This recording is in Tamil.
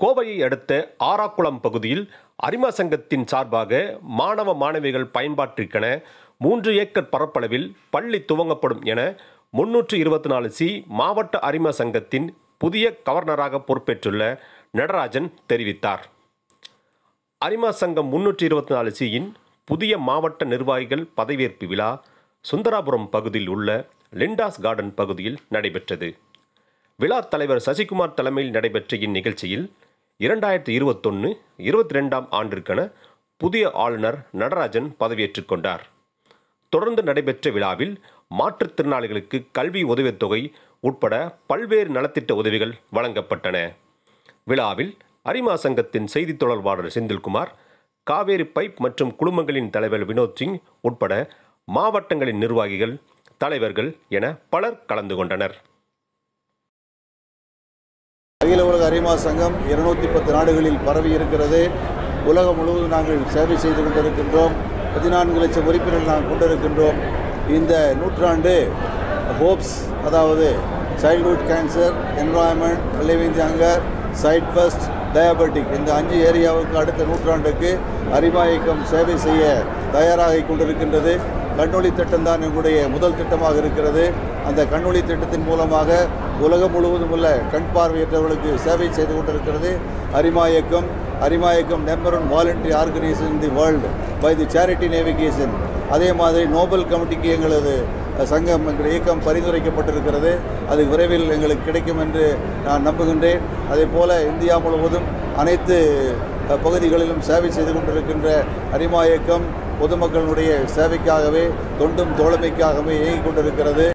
கோவையை அடுத்த ஆராக்குளம் பகுதியில் அரிமா சங்கத்தின் சார்பாக மாணவ மாணவிகள் பயன்பாட்டிற்கென மூன்று ஏக்கர் பரப்பளவில் பள்ளி துவங்கப்படும் என முன்னூற்று இருபத்தி நாலு சி மாவட்ட அரிமா சங்கத்தின் புதிய கவர்னராக பொறுப்பேற்றுள்ள நடராஜன் தெரிவித்தார் அரிமா சங்கம் முன்னூற்றி இருபத்தி நாலு சியின் புதிய மாவட்ட நிர்வாகிகள் பதவியேற்பு விழா சுந்தராபுரம் பகுதியில் உள்ள லிண்டாஸ் கார்டன் பகுதியில் நடைபெற்றது விழா தலைவர் சசிகுமார் தலைமையில் நடைபெற்ற இந்நிகழ்ச்சியில் இரண்டாயிரத்தி இருபத்தொன்று இருபத்தி ரெண்டாம் ஆண்டிற்கான புதிய ஆளுநர் நடராஜன் பதவியேற்றுக் கொண்டார் தொடர்ந்து நடைபெற்ற விழாவில் மாற்றுத்திறனாளிகளுக்கு கல்வி உதவித்தொகை உட்பட பல்வேறு நலத்திட்ட உதவிகள் வழங்கப்பட்டன விழாவில் அரிமா சங்கத்தின் செய்தித் தொடர்பாளர் செந்தில்குமார் காவேரி பைப் மற்றும் குழுமங்களின் தலைவர் வினோத் சிங் உட்பட மாவட்டங்களின் நிர்வாகிகள் தலைவர்கள் என பலர் கலந்து கொண்டனர் அகில உலக அரிமா சங்கம் இருநூத்தி பத்து நாடுகளில் பரவி இருக்கிறது உலகம் முழுவதும் நாங்கள் சேவை செய்து கொண்டிருக்கின்றோம் பதினான்கு லட்சம் உறுப்பினர்கள் நாங்கள் கொண்டிருக்கின்றோம் இந்த நூற்றாண்டு ஹோப்ஸ் அதாவது childhood cancer environment living hunger sight first diabetic இந்த அஞ்சு ஏரியாவுக்கு அடுத்த நூற்றாண்டுக்கு அரிமா இயக்கம் சேவை செய்ய தயாராகி கொண்டிருக்கின்றது கண்ணொளி திட்டம் தான் எங்களுடைய முதல் திட்டமாக இருக்கிறது அந்த கண்ணொளி திட்டத்தின் மூலமாக உலகம் முழுவதும் உள்ள கண் பார்வையற்றவர்களுக்கு சேவை செய்து கொண்டிருக்கிறது அரிமா இயக்கம் அரிமா இயக்கம் number one voluntary organisation in the world by the charity navigation அதே மாதிரி நோபல் கமிட்டிக்கு எங்களது சங்கம் எங்கள் இயக்கம் பரிந்துரைக்கப்பட்டிருக்கிறது அது விரைவில் எங்களுக்கு கிடைக்கும் என்று நான் நம்புகின்றேன் அதே போல இந்தியா முழுவதும் அனைத்து அஹ், பகுதிகளிலும் சேவை செய்து கொண்டிருக்கின்ற அரிமா இயக்கம் பொதுமக்களுடைய சேவைக்காகவே தொண்டும் தோழமைக்காகவே இயங்கிக் கொண்டிருக்கிறது